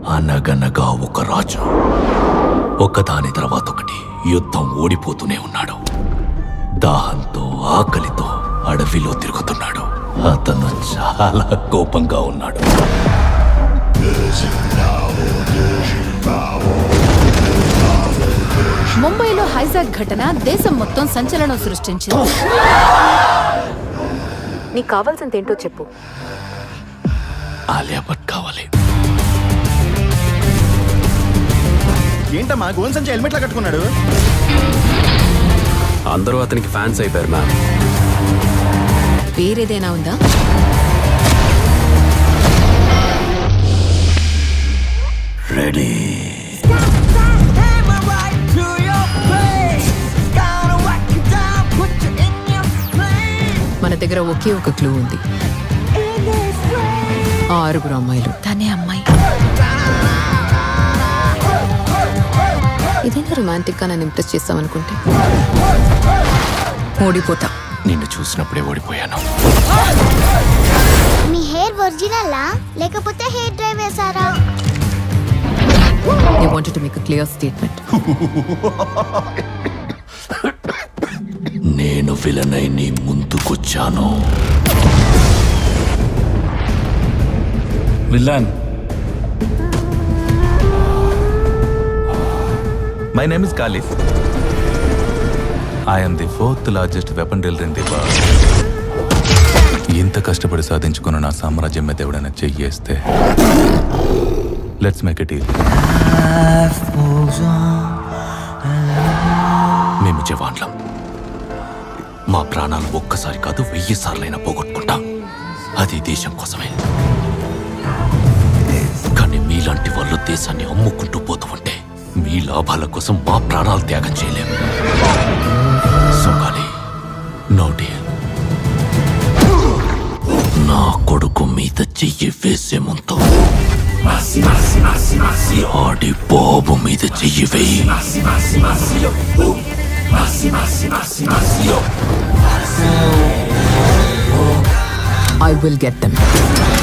అనగనగా ఒక రాజు ఒకదాని తర్వాత ఒకటి యుద్ధం ఓడిపోతూనే ఉన్నాడు దాహంతో ఆకలితో అడవిలో తిరుగుతున్నాడు అతను చాలా కోపంగా ఉన్నాడు ముంబైలో హైజాక్ ఘటన దేశం మొత్తం సంచలనం సృష్టించింది నీకు కావాల్సింది ఏంటో చెప్పు ఆలియా భట్ కావాలి ఏంటమ్మా గోన్ సంచి హెల్మెట్లా కట్టుకున్నాడు అందరూ అతనికి ఫ్యాన్స్ అయిపోయారు మ్యామ్ వేరేదైనా ఉందా రెడీ మన దగ్గర ఒకే ఒక క్లూ ఉంది ఆ ఆరుగురు అమ్మాయిలు తనే అమ్మాయి ఇదేనా రొమాంటిక్ గా నన్ను ఇంప్రెస్ చేస్తామనుకుంటే ఓడిపోతా నిన్ను చూసినప్పుడే ఓడిపోయాను మీ హెయిర్ ఒరిజినలా లేకపోతే హెయిర్ డ్రై వేశారా I wanted to make clear statement నేను విలనై నీ ముందుకొచ్చాను విllain. My name is Khalif. I am the fourth largest weapon dealer in the world. ఇంత కష్టపడి సాధించుకున్న నా సామ్రాజ్యం మీద ఎవడైనా చెయ్యేస్తే లెట్స్ మేక్ ఇట్ డీల్ మేము జవాన్లం మా ప్రాణాలు ఒక్కసారి కాదు వెయ్యి సార్లైనా పోగొట్టుకుంటాం అది దేశం కోసమే కానీ మీలాంటి వాళ్ళు దేశాన్ని అమ్ముకుంటూ పోతూ ఉంటే మీ లాభాల కోసం మా ప్రాణాలు త్యాగం చేయలేం సోకాలి నో డీల్ నా కొడుకు మీద చెయ్యి వేసే ముందు ఆడి బాబు మీద చెయ్యి వేయి ఐ విల్ గెట్ దెమ్